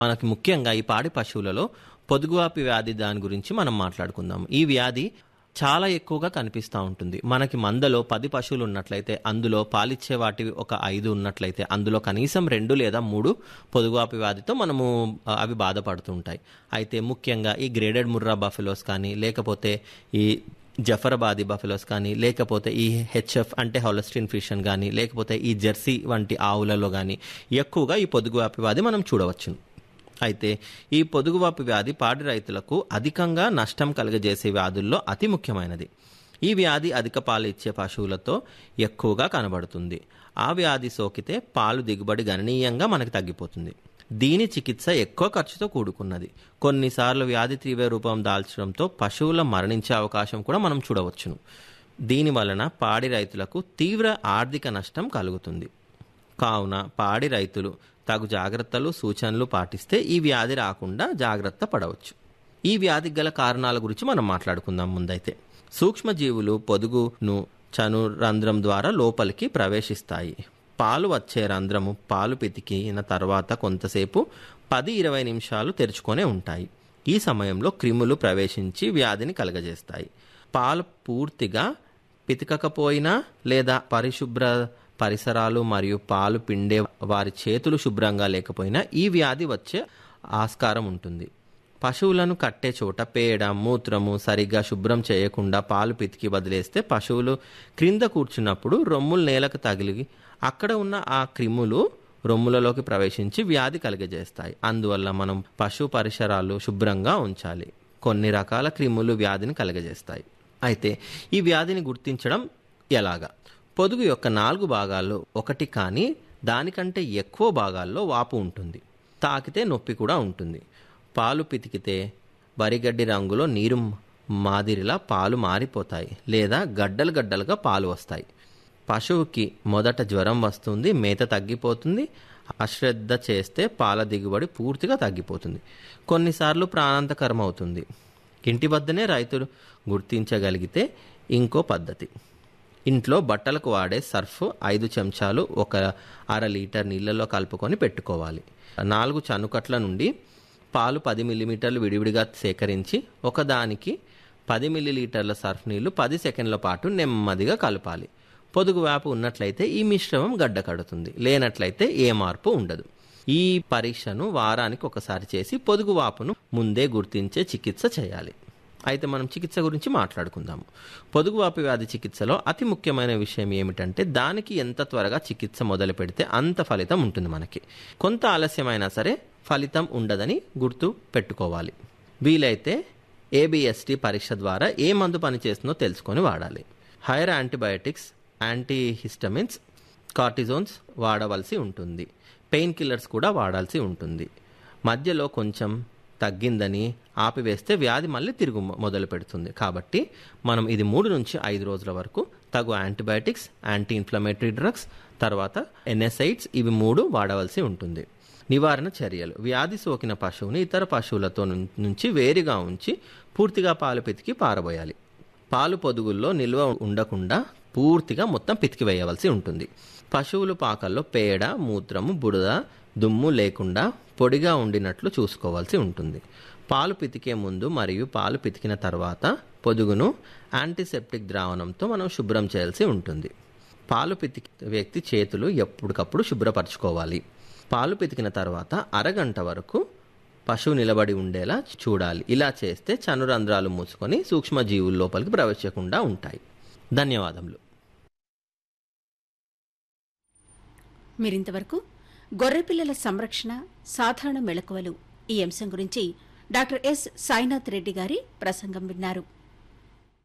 మనకి ముఖ్యంగా ఈ పాడి పశువులలో పొదుగువాపి వ్యాధి దాని గురించి మనం మాట్లాడుకుందాం ఈ వ్యాధి చాలా ఎక్కువగా కనిపిస్తూ ఉంటుంది మనకి మందలో పది పశువులు ఉన్నట్లయితే అందులో పాలిచ్చే వాటివి ఒక ఐదు ఉన్నట్లయితే అందులో కనీసం రెండు లేదా మూడు పొదుగువాపి వ్యాధితో మనము ఆ, అవి బాధపడుతుంటాయి అయితే ముఖ్యంగా ఈ గ్రేడెడ్ ముర్రా బఫెలోస్ కానీ లేకపోతే ఈ జఫరబాది బఫెలోస్ కానీ లేకపోతే ఈ హెచ్ఎఫ్ అంటే హోలస్టిన్ ఫిషన్ కానీ లేకపోతే ఈ జెర్సీ వంటి ఆవులలో కానీ ఎక్కువగా ఈ పొదుగువాపి వ్యాధి మనం చూడవచ్చును అయితే ఈ పొదుగువాపు వ్యాధి పాడి రైతులకు అధికంగా నష్టం కలుగజేసే వ్యాధుల్లో అతి ముఖ్యమైనది ఈ వ్యాధి అధిక పాలు ఇచ్చే పశువులతో ఎక్కువగా కనబడుతుంది ఆ వ్యాధి సోకితే పాలు దిగుబడి గణనీయంగా మనకి తగ్గిపోతుంది దీని చికిత్స ఎక్కువ ఖర్చుతో కూడుకున్నది కొన్నిసార్లు వ్యాధి తీవ్ర రూపం దాల్చడంతో పశువుల మరణించే అవకాశం కూడా మనం చూడవచ్చును దీని వలన పాడి రైతులకు తీవ్ర ఆర్థిక నష్టం కలుగుతుంది కావున పాడి రైతులు తగు జాగ్రత్తలు సూచనలు పాటిస్తే ఈ వ్యాధి రాకుండా జాగ్రత్త పడవచ్చు ఈ వ్యాధికి గల కారణాల గురించి మనం మాట్లాడుకుందాం ముందైతే సూక్ష్మజీవులు పొదుగును చను రంధ్రం ద్వారా లోపలికి ప్రవేశిస్తాయి పాలు వచ్చే రంధ్రము పాలు పితికిన తర్వాత కొంతసేపు పది ఇరవై నిమిషాలు తెరుచుకొనే ఉంటాయి ఈ సమయంలో క్రిములు ప్రవేశించి వ్యాధిని కలగజేస్తాయి పాలు పూర్తిగా పితకకపోయినా లేదా పరిశుభ్ర పరిసరాలు మరియు పాలు పిండే వారి చేతులు శుభ్రంగా లేకపోయినా ఈ వ్యాధి వచ్చే ఆస్కారం ఉంటుంది పశువులను కట్టే చోట పేడ మూత్రము సరిగ్గా శుభ్రం చేయకుండా పాలు పితికి వదిలేస్తే పశువులు క్రింద కూర్చున్నప్పుడు రొమ్ములు నేలకు తగిలి అక్కడ ఉన్న ఆ క్రిములు రొమ్ములలోకి ప్రవేశించి వ్యాధి కలుగజేస్తాయి అందువల్ల మనం పశు పరిసరాలు శుభ్రంగా ఉంచాలి కొన్ని రకాల క్రిములు వ్యాధిని కలుగజేస్తాయి అయితే ఈ వ్యాధిని గుర్తించడం ఎలాగా పొదుగు యొక్క నాలుగు భాగాల్లో ఒకటి కానీ దానికంటే ఎక్కువ భాగాల్లో వాపు ఉంటుంది తాకితే నొప్పి కూడా ఉంటుంది పాలు పితికితే వరిగడ్డి రంగులో నీరు మాదిరిలా పాలు మారిపోతాయి లేదా గడ్డలు గడ్డలుగా పాలు వస్తాయి పశువుకి మొదట జ్వరం వస్తుంది మేత తగ్గిపోతుంది అశ్రద్ధ చేస్తే పాల దిగుబడి పూర్తిగా తగ్గిపోతుంది కొన్నిసార్లు ప్రాణాంతకరం అవుతుంది ఇంటి వద్దనే రైతులు గుర్తించగలిగితే ఇంకో పద్ధతి ఇంట్లో బట్టలకు వాడే సర్ఫ్ ఐదు చెంచాలు ఒక అర లీటర్ నీళ్ళలో కలుపుకొని పెట్టుకోవాలి నాలుగు చనుకట్ల నుండి పాలు పది మిల్లీమీటర్లు విడివిడిగా సేకరించి ఒకదానికి పది మిల్లీలీటర్ల సర్ఫ్ నీళ్లు పది సెకండ్ల పాటు నెమ్మదిగా కలపాలి పొదుగు వేపు ఉన్నట్లయితే ఈ మిశ్రమం గడ్డ కడుతుంది లేనట్లయితే ఏ మార్పు ఉండదు ఈ పరీక్షను వారానికి ఒకసారి చేసి పొదుగు వాపును ముందే గుర్తించే చికిత్స చేయాలి అయితే మనం చికిత్స గురించి మాట్లాడుకుందాము పొదుగువాపు వ్యాధి చికిత్సలో అతి ముఖ్యమైన విషయం ఏమిటంటే దానికి ఎంత త్వరగా చికిత్స మొదలు పెడితే అంత ఫలితం ఉంటుంది మనకి కొంత ఆలస్యమైనా సరే ఫలితం ఉండదని గుర్తు పెట్టుకోవాలి వీలైతే ఏబిఎస్టి పరీక్ష ద్వారా ఏ మందు పనిచేస్తుందో తెలుసుకొని వాడాలి హైర్ యాంటీబయాటిక్స్ యాంటీహిస్టమిన్స్ కార్టిజోన్స్ వాడవలసి ఉంటుంది పెయిన్ కిల్లర్స్ కూడా వాడాల్సి ఉంటుంది మధ్యలో కొంచెం తగ్గిందని ఆపివేస్తే వ్యాధి మళ్ళీ తిరుగు మొదలు పెడుతుంది కాబట్టి మనం ఇది మూడు నుంచి ఐదు రోజుల వరకు తగు యాంటీబయాటిక్స్ యాంటీ ఇన్ఫ్లమేటరీ డ్రగ్స్ తర్వాత ఎన్ఎసైడ్స్ ఇవి మూడు వాడవలసి ఉంటుంది నివారణ చర్యలు వ్యాధి సోకిన పశువుని ఇతర పశువులతో నుం- నుంచి వేరుగా ఉంచి పూర్తిగా పాలు పితికి పారబోయాలి పాలు పొదుగుల్లో నిల్వ ఉండకుండా పూర్తిగా మొత్తం పితికి వేయవలసి ఉంటుంది పశువులు పాకల్లో పేడ మూత్రము బురద దుమ్ము లేకుండా పొడిగా ఉండినట్లు చూసుకోవాల్సి ఉంటుంది పాలు పితికే ముందు మరియు పాలు పితికిన తర్వాత పొదుగును యాంటీసెప్టిక్ ద్రావణంతో మనం శుభ్రం చేయాల్సి ఉంటుంది పాలు పితికి వ్యక్తి చేతులు ఎప్పటికప్పుడు శుభ్రపరచుకోవాలి పాలు పితికిన తర్వాత అరగంట వరకు పశువు నిలబడి ఉండేలా చూడాలి ఇలా చేస్తే చనురంధ్రాలు మూసుకొని సూక్ష్మజీవుల లోపలికి ప్రవేశించకుండా ఉంటాయి ధన్యవాదములు మీరింతవరకు గొర్రెపిల్లల సంరక్షణ సాధారణ మెళకువలు ఈ అంశం గురించి డాక్టర్ ఎస్ సాయినాథ్ రెడ్డి గారి ప్రసంగం విన్నారు